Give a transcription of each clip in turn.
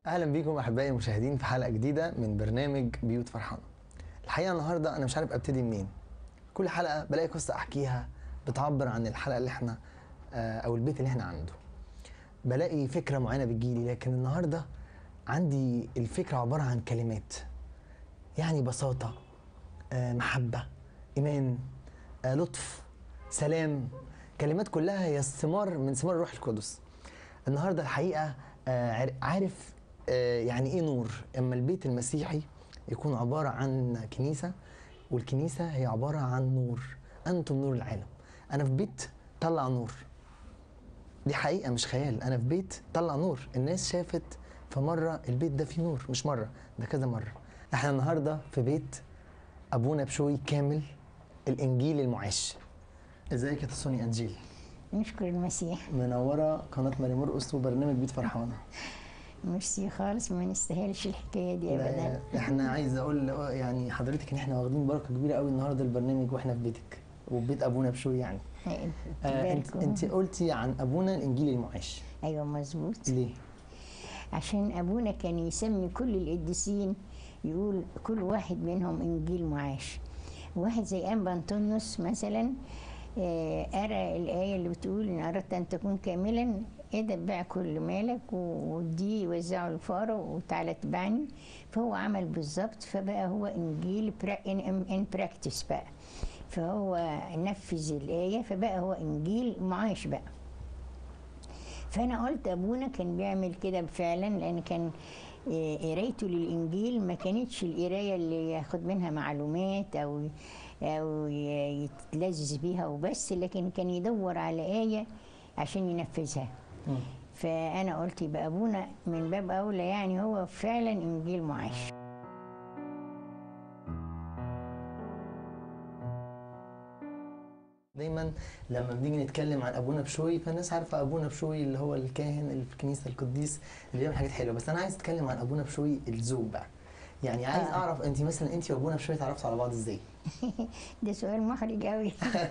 اهلا بيكم احبائي المشاهدين في حلقه جديده من برنامج بيوت فرحانه الحقيقه النهارده انا مش عارف ابتدي منين كل حلقه بلاقي قصه احكيها بتعبر عن الحلقه اللي احنا آه، او البيت اللي احنا عنده بلاقي فكره معينه بتجيلي لكن النهارده عندي الفكره عباره عن كلمات يعني بساطه آه، محبه ايمان آه، لطف سلام كلمات كلها هي ثمار من ثمار الروح القدس النهارده الحقيقه آه، عار- عارف آه، يعني ايه نور اما البيت المسيحي يكون عباره عن كنيسه والكنيسه هي عباره عن نور انتم نور العالم انا في بيت طلع نور دي حقيقه مش خيال انا في بيت طلع نور الناس شافت فمره البيت ده فيه نور مش مره ده كذا مره احنا النهارده في بيت ابونا بشوي كامل الانجيل المعاش ازيك يا تسوني انجيل نشكر المسيح منوره قناه مريم مرقص وبرنامج بيت فرحانه ميرسي خالص ما نستاهلش الحكايه دي ابدا لا، احنا عايز اقول يعني حضرتك ان احنا واخدين بركه كبيره قوي النهارده البرنامج واحنا في بيتك وبيت ابونا بشوي يعني آه انت, تباركوا. انت قلتي عن ابونا الانجيل المعاش ايوه مظبوط ليه؟ عشان ابونا كان يسمي كل القديسين يقول كل واحد منهم انجيل معاش واحد زي انبا انطونيوس مثلا آه، قرا الايه اللي بتقول ان اردت ان تكون كاملا ادب بيع كل مالك و- ودي وزعه الفقراء وتعالى اتبعني فهو عمل بالظبط فبقى هو انجيل ان براكتس بقى فهو نفذ الايه فبقى هو انجيل معاش بقى فانا قلت ابونا كان بيعمل كده فعلا لان كان آه، قرايته للانجيل ما كانتش القرايه اللي ياخد منها معلومات او او ي- يتلذذ بيها وبس لكن كان يدور على ايه عشان ينفذها مم. فانا قلت يبقى ابونا من باب اولى يعني هو فعلا انجيل معاش دايما لما بنيجي نتكلم عن ابونا بشوي فالناس عارفه ابونا بشوي اللي هو الكاهن اللي في الكنيسه القديس اللي بيعمل حاجات حلوه بس انا عايز اتكلم عن ابونا بشوي الزوج بقى يعني عايز آه. اعرف انت مثلا انت وابونا بشوي اتعرفتوا على بعض ازاي؟ ده سؤال محرج قوي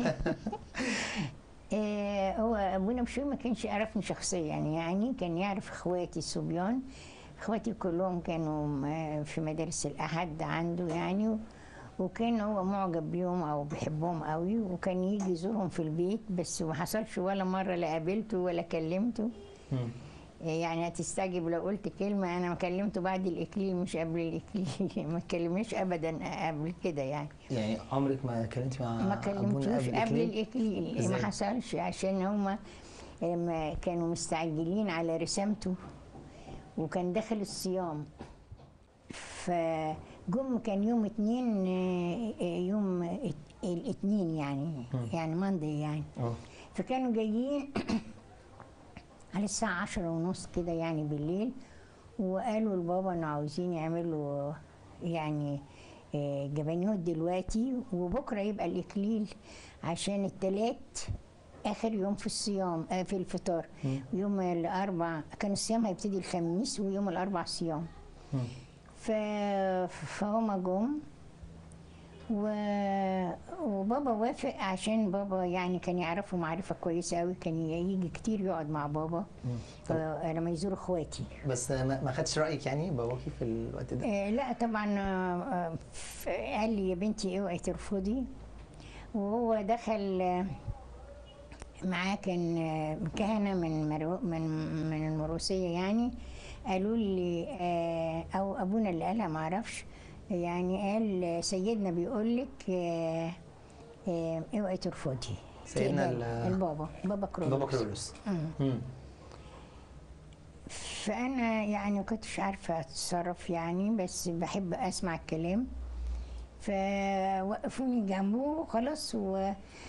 آه، هو ابونا بشوي ما كانش يعرفني شخصيا يعني كان يعرف اخواتي الصبيان اخواتي كلهم كانوا م- في مدارس الاحد عنده يعني و- وكان هو معجب بيهم او بيحبهم قوي وكان يجي يزورهم في البيت بس ما حصلش ولا مره لا قابلته ولا كلمته مم. يعني هتستعجب لو قلت كلمة أنا ما كلمته بعد الإكليل مش قبل الإكليل ما كلمنيش أبدا قبل كده يعني يعني عمرك ما كلمتي مع ما ابونا كلمتوش قبل الإكليل؟ الإكليل إزاي؟ ما حصلش عشان هما لما كانوا مستعجلين على رسامته وكان داخل الصيام فجم كان يوم اتنين آه، آه، يوم ات- الاثنين يعني يعني ماندي يعني اه فكانوا جايين على الساعة عشرة ونص كده يعني بالليل وقالوا لبابا انه عاوزين يعملوا يعني آه، جبانيوت دلوقتي وبكرة يبقى الإكليل عشان التلات آخر يوم في الصيام آه في الفطار يوم الأربع كان الصيام هيبتدي الخميس ويوم الأربع صيام مم. ف... فهم جم و... وبابا وافق عشان بابا يعني كان يعرفه معرفة كويسة قوي كان يجي كتير يقعد مع بابا آه، لما يزور اخواتي بس ما ما خدش رايك يعني باباكي في الوقت ده؟ آه، لا طبعا آه، آه، ف- قال لي يا بنتي اوعي ترفضي وهو دخل آه، معاه كان آه، كهنه من مرو من من المروسيه يعني قالوا لي آه، او ابونا اللي قالها ما اعرفش يعني قال آه، سيدنا بيقول لك آه، آه، اوعي ترفضي سيدنا تقبلي. ال- البابا بابا كرولوس بابا كرولوس مم. مم. فانا يعني ما كنتش عارفه اتصرف يعني بس بحب اسمع الكلام فوقفوني جنبه وخلاص و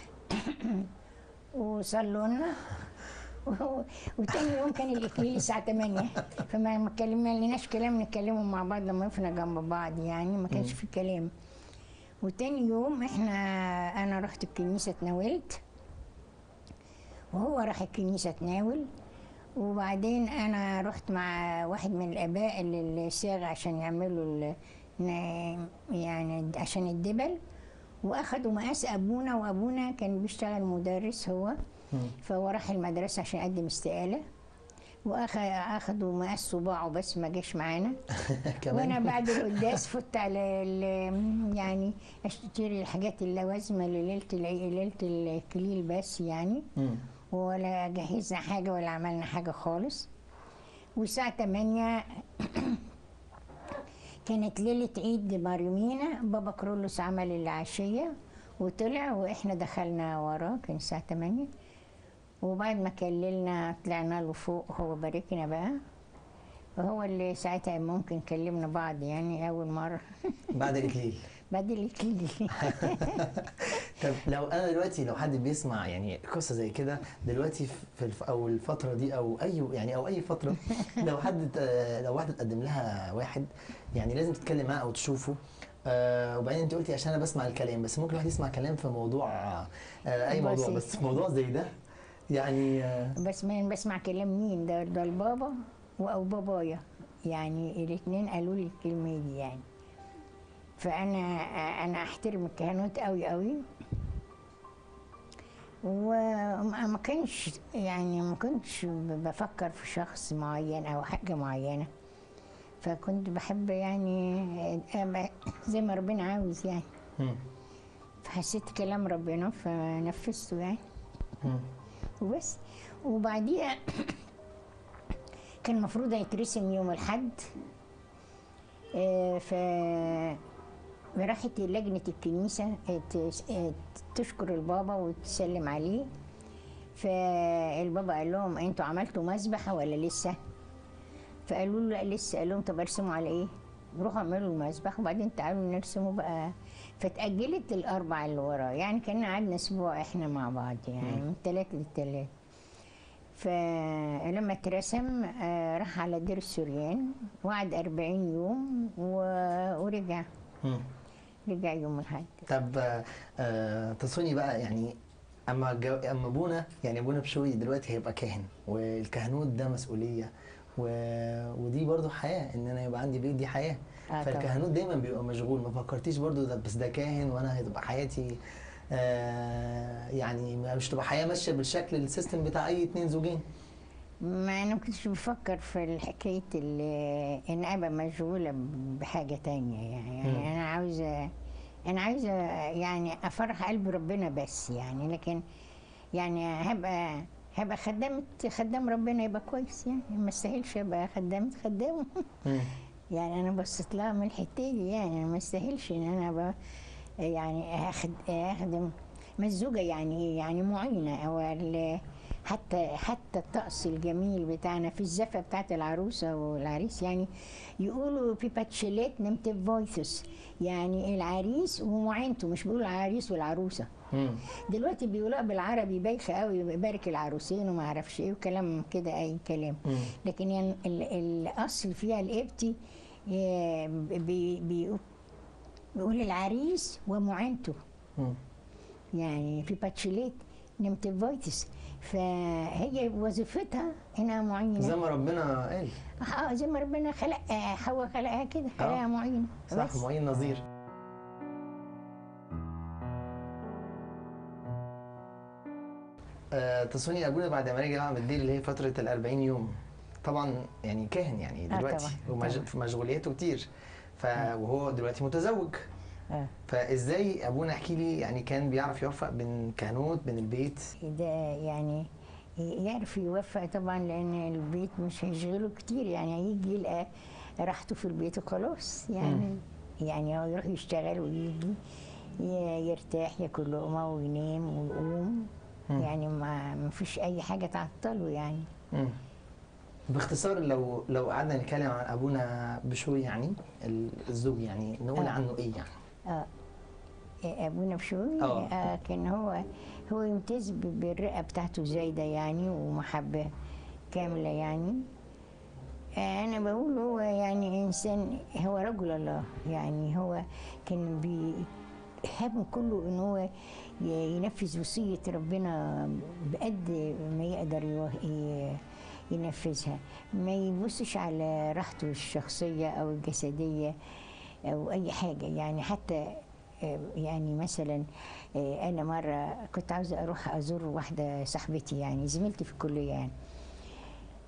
وصلوا لنا و- وتاني يوم كان الاكليل الساعه 8 فما ما اتكلمنا لناش كلام نتكلموا مع بعض لما وقفنا جنب بعض يعني ما كانش في كلام وتاني يوم احنا انا رحت الكنيسه اتناولت وهو راح الكنيسة تناول وبعدين أنا رحت مع واحد من الآباء اللي الصاغ عشان يعملوا ال- ن- يعني عشان الدبل وأخدوا مقاس أبونا وأبونا كان بيشتغل مدرس هو فهو راح المدرسة عشان يقدم استقالة واخدوا مقاس صباعه بس ما جاش معانا كمان وانا بعد القداس فت على ال- يعني اشتري الحاجات اللوازمه لليله العي- ليله الكليل بس يعني مم. ولا جهزنا حاجه ولا عملنا حاجه خالص والساعه 8 كانت ليله عيد مريمينا بابا كرولوس عمل العشيه وطلع واحنا دخلنا وراه كان الساعه 8 وبعد ما كللنا طلعنا له فوق هو باركنا بقى وهو اللي ساعتها ممكن كلمنا بعض يعني اول مره بعد الاكليل بعد الكليل طب لو انا دلوقتي لو حد بيسمع يعني قصه زي كده دلوقتي في الف او الفتره دي او اي يعني او اي فتره لو حد ت- لو واحده تقدم لها واحد يعني لازم تتكلم معاه او تشوفه آه وبعدين انت قلتي عشان انا بسمع الكلام بس ممكن الواحد يسمع كلام في موضوع آه اي موضوع بسيط. بس في موضوع زي ده يعني آه بس ما بسمع كلام مين ده ده البابا او بابايا يعني الاثنين قالوا لي الكلمه دي يعني فانا انا احترم الكهنوت قوي قوي وما ما كانش يعني ما كنتش بفكر في شخص معين او حاجه معينه فكنت بحب يعني أبقى زي ما ربنا عاوز يعني مم. فحسيت كلام ربنا فنفذته يعني مم. وبس وبعديها كان المفروض هيترسم يوم الحد آه، ف راحت لجنة الكنيسة ت- آه، تشكر البابا وتسلم عليه فالبابا قال لهم انتوا عملتوا مذبحة ولا لسه؟ فقالوا له لا لسه قال لهم طب ارسموا على ايه؟ روحوا اعملوا المذبح وبعدين تعالوا نرسموا بقى فتأجلت الأربع اللي وراه يعني كنا قعدنا أسبوع إحنا مع بعض يعني من ثلاث للثلاث فلما اترسم آه، راح على دير السوريان وقعد 40 يوم و- ورجع مم. رجع يوم الحد طب آه، آه تصوني بقى يعني اما جو... اما ابونا يعني ابونا بشوي دلوقتي هيبقى كاهن والكهنوت ده مسؤوليه و... ودي برضو حياه ان انا يبقى عندي بيت دي حياه آه فالكهنوت دايما بيبقى مشغول ما فكرتيش برضو ده بس ده كاهن وانا هتبقى حياتي آه يعني مش تبقى حياه ماشيه بالشكل السيستم بتاع اي اتنين زوجين ما انا ما كنتش بفكر في الحكايه ال- ان ابقى مشغوله بحاجه تانية يعني, مم. يعني انا عاوزه انا عاوزه يعني افرح قلب ربنا بس يعني لكن يعني هبقى هبقى خدامة خدام ربنا يبقى كويس يعني ما استاهلش ابقى خدامة خدامه مم. يعني انا بصيت لها من الحته دي يعني أنا ما استاهلش ان انا ابقى يعني اخد اخدم ما الزوجه يعني ايه يعني معينه او ال- حتى حتى الطقس الجميل بتاعنا في الزفه بتاعت العروسه والعريس يعني يقولوا في باتشيلات نمت فويسس يعني العريس ومعينته مش بيقولوا العريس والعروسه مم. دلوقتي بيقولوها بالعربي بايخه قوي بيبارك العروسين وما اعرفش ايه وكلام كده اي كلام مم. لكن يعني ال- الاصل فيها الابتي آه، بي- بي- بيقول العريس ومعينته مم. يعني في باتشيليت نمت فويتس فهي وظيفتها انها معينه زي ما ربنا قال اه زي ما ربنا خلق آه، حواء خلقها كده خلقها معينه صح بس. معين نظير آه تصوني ابونا بعد ما رجع من الدير اللي هي فتره ال 40 يوم طبعا يعني كاهن يعني آه دلوقتي طبعاً، ومج... طبعاً. في مشغولياته كتير ف... وهو دلوقتي متزوج آه. فازاي ابونا احكي لي يعني كان بيعرف يوفق بين كهنوت بين البيت ده يعني يعرف يوفق طبعا لان البيت مش هيشغله كتير يعني هيجي يلقى راحته في البيت وخلاص يعني يعني هو يروح يشتغل ويجي ي- يرتاح ياكل لقمه وينام ويقوم مم. يعني ما ما فيش اي حاجه تعطله يعني مم. باختصار لو لو قعدنا نتكلم عن ابونا بشوي يعني ال- الزوج يعني نقول آه. عنه ايه يعني اه ابونا بشوي آه. آه كان هو هو يمتاز ب- بالرئه بتاعته زايده يعني ومحبه كامله يعني آه انا بقول هو يعني انسان هو رجل الله يعني هو كان بي همه كله ان هو ي- ينفذ وصيه ربنا بقد ما يقدر يو- ي- ينفذها ما يبصش على راحته الشخصيه او الجسديه او اي حاجه يعني حتى آه، يعني مثلا آه، انا مره كنت عاوزه اروح ازور واحده صاحبتي يعني زميلتي في الكليه يعني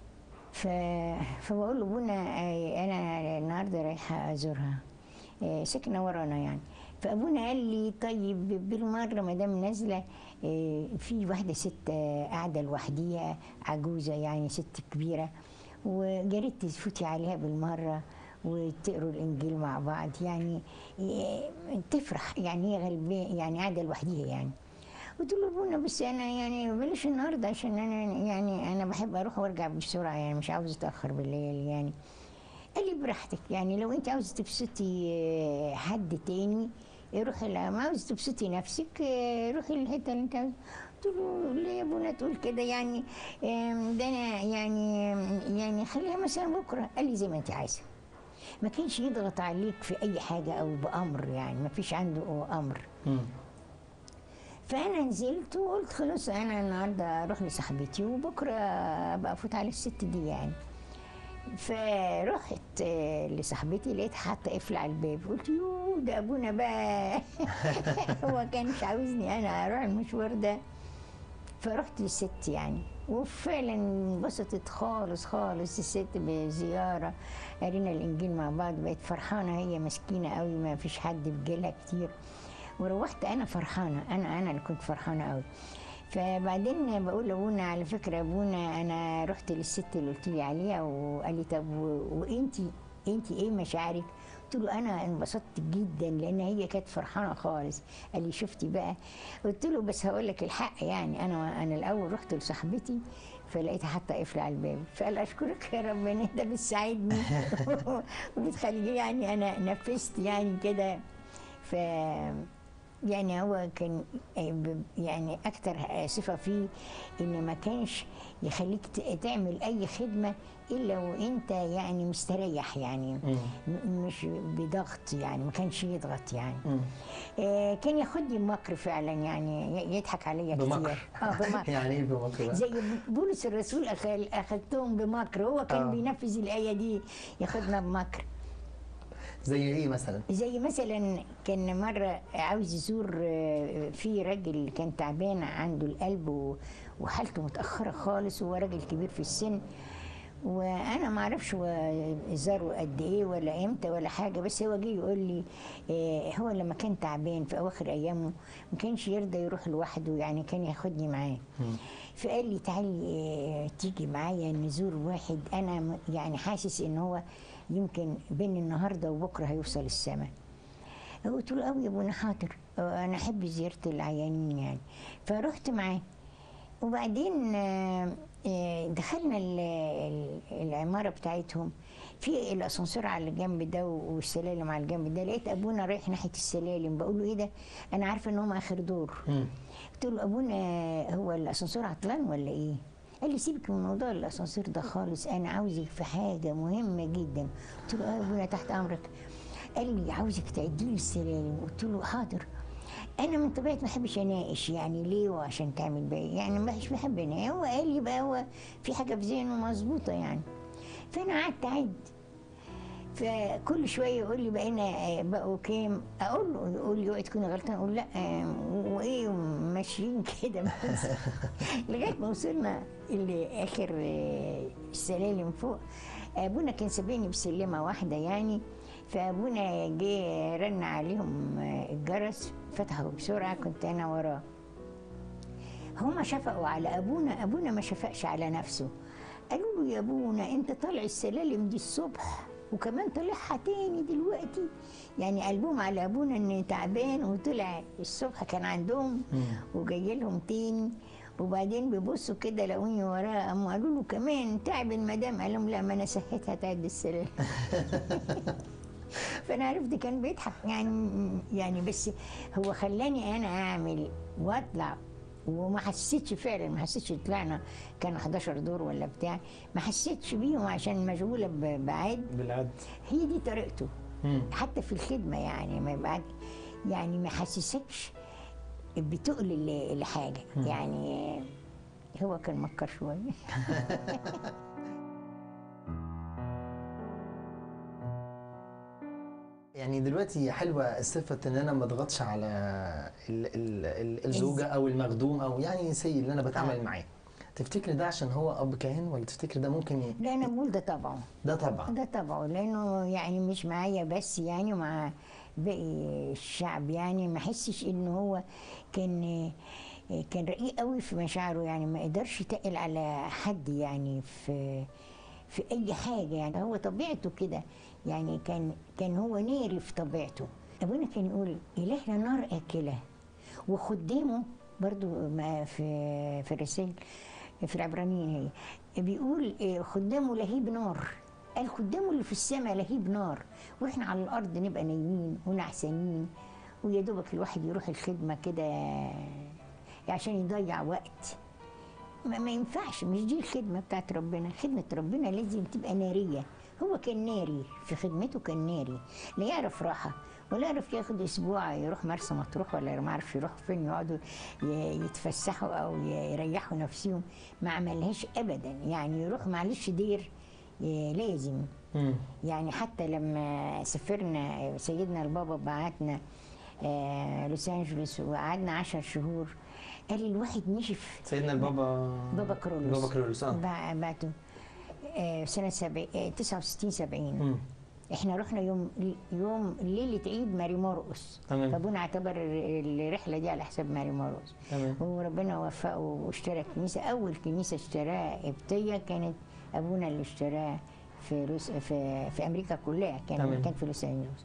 ف... فبقول له ابونا آه، انا النهارده رايحه ازورها آه، ساكنه ورانا يعني فابونا قال لي طيب بالمره ما دام نازله آه، في واحده ست آه، قاعده لوحديها عجوزه يعني ست كبيره وجريت تفوتي عليها بالمره وتقروا الانجيل مع بعض يعني آه، تفرح يعني هي غلبان يعني قاعده لوحديها يعني قلت له ابونا بس انا يعني بلاش النهارده عشان انا يعني انا بحب اروح وارجع بسرعه يعني مش عاوز اتاخر بالليل يعني قال لي براحتك يعني لو انت عاوزه تبسطي آه، حد تاني آه، روحي لا ما عاوزه تبسطي نفسك آه، روحي الحته اللي انت عاوزة. قلت له ليه يا ابونا تقول كده يعني آم، ده انا يعني يعني خليها مثلا بكره قال لي زي ما انت عايزه ما كانش يضغط عليك في اي حاجه او بامر يعني ما فيش عنده امر مم. فانا نزلت وقلت خلاص انا النهارده اروح لصاحبتي وبكره ابقى افوت على الست دي يعني فرحت آه، لصاحبتي لقيت حاطه قفل على الباب قلت يوه ده ابونا بقى هو كان مش عاوزني انا اروح المشوار ده فرحت للست يعني وفعلا انبسطت خالص خالص الست بزياره قرينا الانجيل مع بعض بقت فرحانه هي مسكينه قوي ما فيش حد بيجيلها كتير وروحت انا فرحانه انا انا اللي كنت فرحانه قوي فبعدين بقول لابونا على فكره ابونا انا رحت للست اللي قلت لي عليها وقال لي طب وانتي انتي ايه مشاعرك؟ قلت له انا انبسطت جدا لان هي كانت فرحانه خالص قال لي شفتي بقى قلت له بس هقول لك الحق يعني انا انا الاول رحت لصاحبتي فلقيتها حاطه قفل على الباب فقال اشكرك يا رب ان انت بتساعدني وبتخلي يعني انا نفذت يعني كده ف يعني هو كان يعني اكتر صفه فيه ان ما كانش يخليك ت- تعمل اي خدمه الا وانت يعني مستريح يعني مم. م- مش بضغط يعني ما كانش يضغط يعني مم. آه، كان ياخدني بمكر فعلا يعني ي- يضحك عليا بمكر كتير اه بمكر يعني ايه بمكر بقى؟ زي بولس الرسول أخل- اخذتهم بمكر هو كان آه. بينفذ الايه دي ياخدنا بمكر زي ايه مثلا؟ زي مثلا كان مرة عاوز يزور آه، في راجل كان تعبان عنده القلب و- وحالته متأخرة خالص وهو راجل كبير في السن وانا ما اعرفش هو زاره قد ايه ولا امتى ولا حاجه بس هو جه يقول لي آه، هو لما كان تعبان في اواخر ايامه ما كانش يرضى يروح لوحده يعني كان ياخدني معاه مم. فقال لي تعالي آه، تيجي معايا نزور واحد انا م- يعني حاسس ان هو يمكن بين النهارده وبكره هيوصل السماء قلت له قوي يا ابونا حاضر آه، انا احب زياره العيانين يعني فرحت معاه وبعدين آه، آه، دخلنا ال- ال- العماره بتاعتهم في الاسانسير على الجنب ده والسلالم على الجنب ده لقيت ابونا رايح ناحيه السلالم بقول له ايه ده انا عارفه ان هم اخر دور مم. قلت له ابونا هو الاسانسير عطلان ولا ايه؟ قال لي سيبك من موضوع الاسانسير ده خالص انا عاوزك في حاجه مهمه جدا قلت له اه يا ابونا تحت امرك قال لي عاوزك تعدي لي السلالم قلت له حاضر انا من طبيعتي ما بحبش اناقش يعني ليه وعشان تعمل بيه يعني مش بحب اناقش هو قال لي بقى هو في حاجه في ذهنه مظبوطه يعني فانا قعدت اعد فكل شويه يقول لي بقينا آه، بقوا كام اقول له يقول لي اوعي تكوني غلطان اقول لا آه، وايه ماشيين كده بس لغايه ما وصلنا لاخر آه، السلالم فوق ابونا كان سابقني بسلمه واحده يعني فابونا جه رن عليهم آه، الجرس فتحوا بسرعه كنت انا وراه هما شفقوا على ابونا ابونا ما شفقش على نفسه قالوا له يا ابونا انت طالع السلالم دي الصبح وكمان طالعها تاني دلوقتي يعني قلبهم على ابونا ان تعبان وطلع الصبح كان عندهم مم. وجاي لهم تاني وبعدين بيبصوا كده لقوني وراه قاموا قالوا له كمان تعب المدام قال لهم لا ما انا سهيتها تعد السلالم فانا عرفت كان بيضحك يعني يعني بس هو خلاني انا اعمل واطلع وما حسيتش فعلا ما حسيتش طلعنا كانوا 11 دور ولا بتاع ما حسيتش بيهم عشان مشغوله ب- بعد بالعد هي دي طريقته مم. حتى في الخدمه يعني ما يبقى يعني ما حسسكش بتقل ال- الحاجه يعني هو كان مكر شويه يعني دلوقتي حلوه صفه ان انا ما اضغطش على ال ال ال الزوجه او المخدوم او يعني سي اللي انا بتعامل آه. معاه تفتكر ده عشان هو اب كاهن ولا تفتكر ده ممكن ي... لا انا بقول ده طبعه ده طبعا ده طبعه لانه يعني مش معايا بس يعني مع باقي الشعب يعني ما احسش ان هو كان كان رقيق قوي في مشاعره يعني ما قدرش يتقل على حد يعني في في اي حاجه يعني هو طبيعته كده يعني كان كان هو ناري في طبيعته ابونا كان يقول الهنا نار اكله وخدامه برضو ما في في الرسائل في العبرانيين هي بيقول إيه، خدامه لهيب نار قال خدامه اللي في السماء لهيب نار واحنا على الارض نبقى نايمين ونعسانين ويا دوبك الواحد يروح الخدمه كده عشان يضيع وقت ما, ما ينفعش مش دي الخدمه بتاعت ربنا خدمه ربنا لازم تبقى ناريه هو كان ناري في خدمته كان ناري لا يعرف راحه ولا يعرف ياخد اسبوع يروح مرسى مطروح ولا ما اعرفش يروح فين يقعدوا ي- يتفسحوا او ي- يريحوا نفسهم ما عملهاش ابدا يعني يروح معلش دير ي- لازم مم. يعني حتى لما سافرنا سيدنا البابا بعتنا آه لوس انجلوس وقعدنا عشر شهور قال الواحد نشف سيدنا البابا بابا كرولوس بابا كرولوس اه بع- بعته آه سنة سبع... آه 69 70 مم. احنا رحنا يوم يوم ليلة عيد ماري مرقس تمام. فابونا اعتبر الرحلة دي على حساب ماري مرقس تمام وربنا وفقه واشترى كنيسة أول كنيسة اشتراها قبطية كانت أبونا اللي اشتراها في روس في, في أمريكا كلها كان تمام. كان في لوس أنجلوس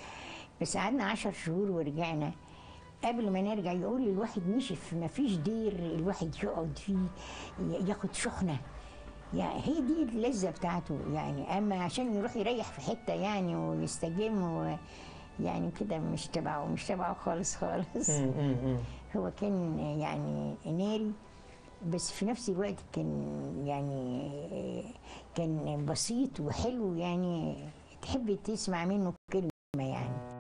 بس قعدنا عشر شهور ورجعنا قبل ما نرجع يقول لي الواحد نشف ما فيش دير الواحد يقعد فيه ي- ياخد شحنة يعني هي دي اللذة بتاعته يعني أما عشان يروح يريح في حتة يعني ويستجم و يعني كده مش تبعه مش تبعه خالص خالص مم، مم، مم. هو كان يعني ناري بس في نفس الوقت كان يعني كان بسيط وحلو يعني تحب تسمع منه كلمة يعني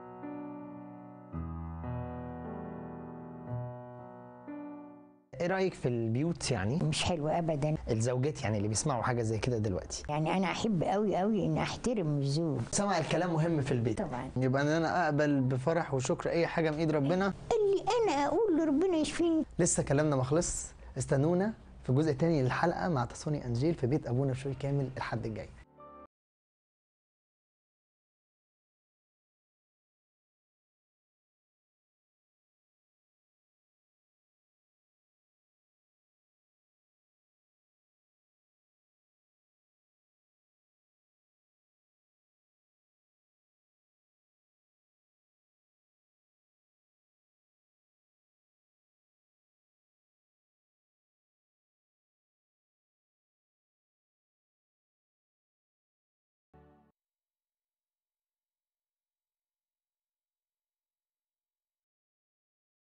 ايه رايك في البيوت يعني مش حلو ابدا الزوجات يعني اللي بيسمعوا حاجه زي كده دلوقتي يعني انا احب قوي قوي ان احترم الزوج سمع الكلام مهم في البيت طبعا يبقى ان انا اقبل بفرح وشكر اي حاجه من ايد ربنا اللي انا اقول لربنا يشفيني لسه كلامنا ما خلص استنونا في جزء تاني للحلقه مع تصوني انجيل في بيت ابونا بشوي كامل الحد الجاي